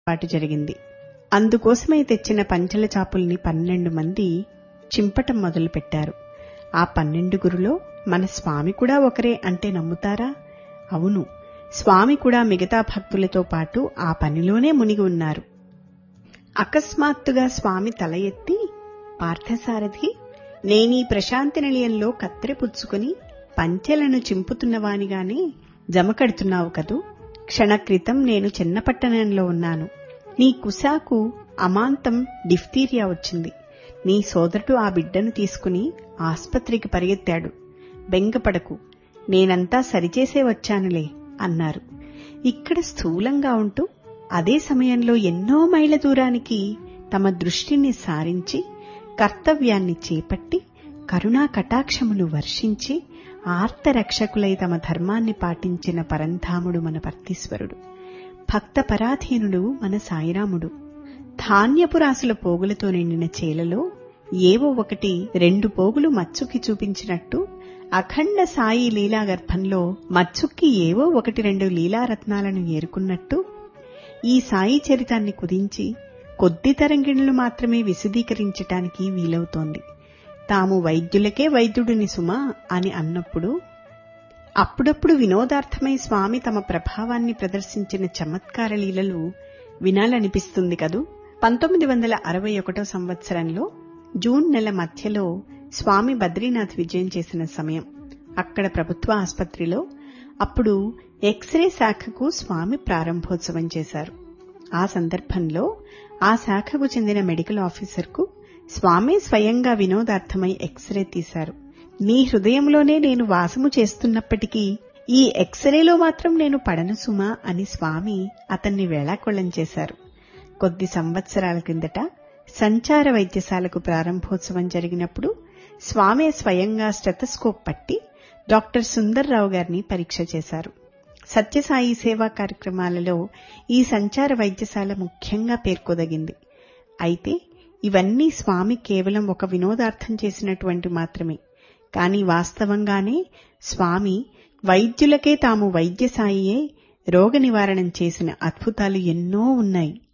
పాటు జరిగింది అందుకోసమై తెచ్చిన పంచెల చాపుల్ని పన్నెండు మంది చింపటం మొదలుపెట్టారు ఆ పన్నెండుగురులో మన స్వామి కూడా ఒకరే అంటే నమ్ముతారా అవును స్వామి కూడా మిగతా భక్తులతో పాటు ఆ పనిలోనే మునిగి ఉన్నారు అకస్మాత్తుగా స్వామి తల ఎత్తి పార్థసారథి నేనీ ప్రశాంతి నిలయంలో కత్తెర పుచ్చుకుని పంచెలను చింపుతున్నవానిగానే జమకడుతున్నావు కదూ క్షణక్రితం నేను చిన్నపట్టణంలో ఉన్నాను నీ కుశాకు అమాంతం డిఫ్తీరియా వచ్చింది నీ సోదరుడు ఆ బిడ్డను తీసుకుని ఆస్పత్రికి పరిగెత్తాడు బెంగపడకు నేనంతా సరిచేసే వచ్చానులే అన్నారు ఇక్కడ స్థూలంగా ఉంటూ అదే సమయంలో ఎన్నో మైళ్ళ దూరానికి తమ దృష్టిని సారించి కర్తవ్యాన్ని చేపట్టి కరుణా కటాక్షములు వర్షించి ఆర్తరక్షకులై తమ ధర్మాన్ని పాటించిన పరంధాముడు మన పర్తీశ్వరుడు భక్త పరాధీనుడు మన సాయిరాముడు ధాన్యపు రాసుల పోగులతో నిండిన చేలలో ఏవో ఒకటి రెండు పోగులు మచ్చుకి చూపించినట్టు అఖండ సాయి లీలాగర్భంలో మచ్చుక్కి ఏవో ఒకటి రెండు లీలారత్నాలను ఏరుకున్నట్టు ఈ సాయి చరితాన్ని కుదించి కొద్ది తరంగిణులు మాత్రమే విశదీకరించటానికి వీలవుతోంది తాము వైద్యులకే వైద్యుడిని సుమా అని అన్నప్పుడు అప్పుడప్పుడు వినోదార్థమై స్వామి తమ ప్రభావాన్ని ప్రదర్శించిన చమత్కార లీలలు వినాలనిపిస్తుంది కదూ పంతొమ్మిది వందల అరవై ఒకటో సంవత్సరంలో జూన్ నెల మధ్యలో స్వామి బద్రీనాథ్ విజయం చేసిన సమయం అక్కడ ప్రభుత్వ ఆసుపత్రిలో అప్పుడు ఎక్స్రే శాఖకు స్వామి ప్రారంభోత్సవం చేశారు ఆ సందర్భంలో ఆ శాఖకు చెందిన మెడికల్ ఆఫీసర్కు స్వామి స్వయంగా వినోదార్థమై ఎక్స్రే తీశారు నీ హృదయంలోనే నేను వాసము చేస్తున్నప్పటికీ ఈ ఎక్స్రేలో మాత్రం నేను పడను సుమా అని స్వామి అతన్ని వేళాకొళం చేశారు కొద్ది సంవత్సరాల క్రిందట సంచార వైద్యశాలకు ప్రారంభోత్సవం జరిగినప్పుడు స్వామి స్వయంగా స్టెతస్కోప్ పట్టి డాక్టర్ సుందర్రావు గారిని పరీక్ష చేశారు సత్యసాయి సేవా కార్యక్రమాలలో ఈ సంచార వైద్యశాల ముఖ్యంగా పేర్కొదగింది అయితే ఇవన్నీ స్వామి కేవలం ఒక వినోదార్థం చేసినటువంటి మాత్రమే కాని వాస్తవంగానే స్వామి వైద్యులకే తాము వైద్యసాయియే రోగ నివారణం చేసిన అద్భుతాలు ఎన్నో ఉన్నాయి